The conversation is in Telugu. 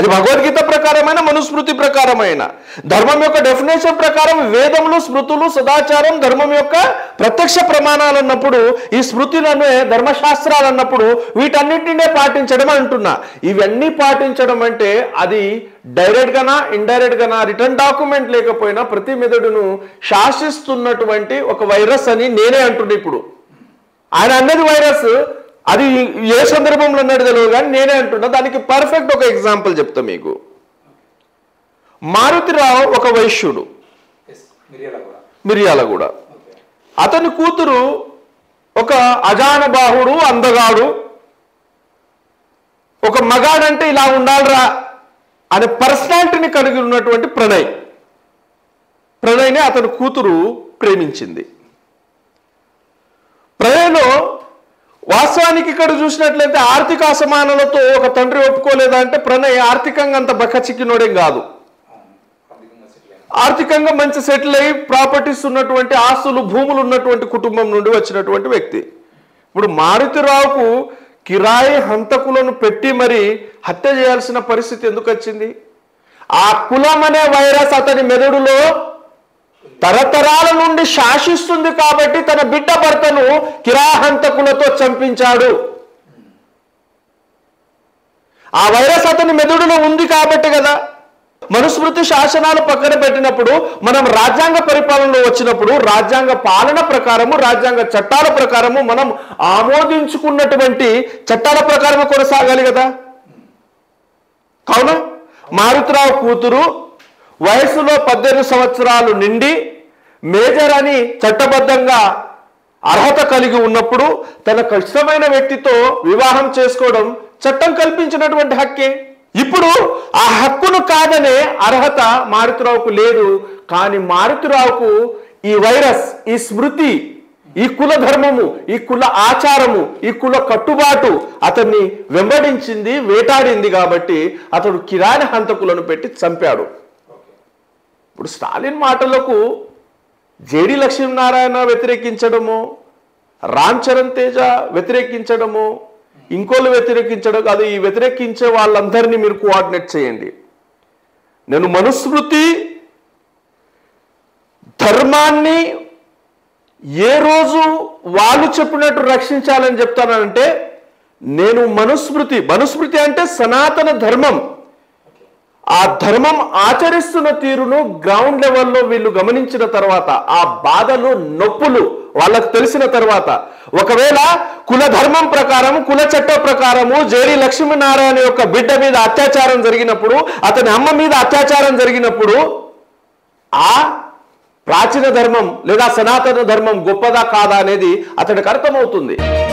అది భగవద్గీత ప్రకారమైన మనుస్మృతి ప్రకారమైన ధర్మం యొక్క డెఫినేషన్ ప్రకారం వేదములు స్మృతులు సదాచారం ధర్మం యొక్క ప్రత్యక్ష ప్రమాణాలు అన్నప్పుడు ఈ స్మృతులనే ధర్మశాస్త్రాలు అన్నప్పుడు వీటన్నిటినే పాటించడం అంటున్నా ఇవన్నీ పాటించడం అంటే అది డైరెక్ట్ గానా ఇండైరెక్ట్ గానా రిటర్న్ డాక్యుమెంట్ లేకపోయినా ప్రతి మెదడును శాసిస్తున్నటువంటి ఒక వైరస్ అని నేనే అంటున్నా ఇప్పుడు ఆయన అన్నది వైరస్ అది ఏ సందర్భంలో అన్నాడు తెలియదు కానీ నేనే అంటున్నా దానికి పర్ఫెక్ట్ ఒక ఎగ్జాంపుల్ చెప్తా మీకు మారుతిరావు ఒక వైశ్యుడు ఎస్ మిరియాల కూడా మిర్యాలగూడ ఓకే అతని కూతురు ఒక అజానబాహుడు అందగాడు ఒక మగాడంటే ఇలా ఉండాలిరా అనే పర్సనాలిటీని కలిగి ఉన్నటువంటి ప్రణయ్ ప్రణయ్ని అతని కూతురు ప్రేమించింది ప్రణయ్లో వాస్తవానికి ఇక్కడ చూసినట్లయితే ఆర్థిక అసమానాలతో ఒక తండ్రి ఒప్పుకోలేదా అంటే ప్రణయ్ ఆర్థికంగా అంత బక్కచిక్కినోడేం కాదు అవును ఆర్థికంగా సెటిల్ అయిన ఆర్థికంగా మంచి సెటిల్ అయ్యి ప్రాపర్టీస్ ఉన్నటువంటి ఆస్తులు భూములు ఉన్నటువంటి కుటుంబం నుండి వచ్చినటువంటి వ్యక్తి ఇప్పుడు మారుతిరావుకు కిరాయి హంతకులను పెట్టి మరి హత్య చేయాల్సిన పరిస్థితి ఎందుకు వచ్చింది ఆ కులం అనే వైరస్ అతని మెదడులో తరతరాల నుండి శాసిస్తుంది కాబట్టి తన బిడ్డ భర్తను కిరాహంతకులతో చంపించాడు ఆ వైరస్ అతని మెదడులో ఉంది కాబట్టి కదా మనుస్మృతి శాసనాలు పక్కన పెట్టినప్పుడు మనం రాజ్యాంగ పరిపాలనలో వచ్చినప్పుడు రాజ్యాంగ పాలన ప్రకారము రాజ్యాంగ చట్టాల ప్రకారము మనం ఆమోదించుకున్నటువంటి చట్టాల ప్రకారము కొనసాగాలి కదా కావున మారుతిరావు కూతురు వయసులో పద్దెనిమిది సంవత్సరాలు నిండి మేజర్ అని చట్టబద్ధంగా అర్హత కలిగి ఉన్నప్పుడు తనకు ఇష్టమైన వ్యక్తితో వివాహం చేసుకోవడం చట్టం కల్పించినటువంటి హక్కే ఇప్పుడు ఆ హక్కును కాదనే అర్హత మారుతిరావుకు లేదు కానీ మారుతిరావుకు ఈ వైరస్ ఈ స్మృతి ఈ కుల ధర్మము ఈ కుల ఆచారము ఈ కుల కట్టుబాటు అతన్ని వెంబడించింది వేటాడింది కాబట్టి అతడు కిరాణి హంతకులను పెట్టి చంపాడు ఓకే ఇప్పుడు స్టాలిన్ మాటలకు జేడి లక్ష్మీనారాయణ వ్యతిరేకించడము రామ్ చరణ్ తేజ వ్యతిరేకించడము ఇంకోళ్ళు వ్యతిరేకించడం కాదు ఈ వ్యతిరేకించే వాళ్ళందరినీ మీరు కోఆర్డినేట్ చేయండి నేను మనుస్మృతి ధర్మాన్ని ఏ రోజు వాళ్ళు చెప్పినట్టు రక్షించాలని చెప్తానంటే నేను మనుస్మృతి మనుస్మృతి అంటే సనాతన ధర్మం ఆ ధర్మం ఆచరిస్తున్న తీరును గ్రౌండ్ లెవెల్లో వీళ్ళు గమనించిన తర్వాత ఆ బాధలు నొప్పులు వాళ్ళకు తెలిసిన తర్వాత ఒకవేళ కుల ధర్మం ప్రకారం కుల చట్ట ప్రకారము జేడి లక్ష్మీనారాయణ యొక్క బిడ్డ మీద అత్యాచారం జరిగినప్పుడు అతని అమ్మ మీద అత్యాచారం జరిగినప్పుడు ఆ ప్రాచీన ధర్మం లేదా సనాతన ధర్మం గొప్పదా కాదా అనేది అతడికి అర్థమవుతుంది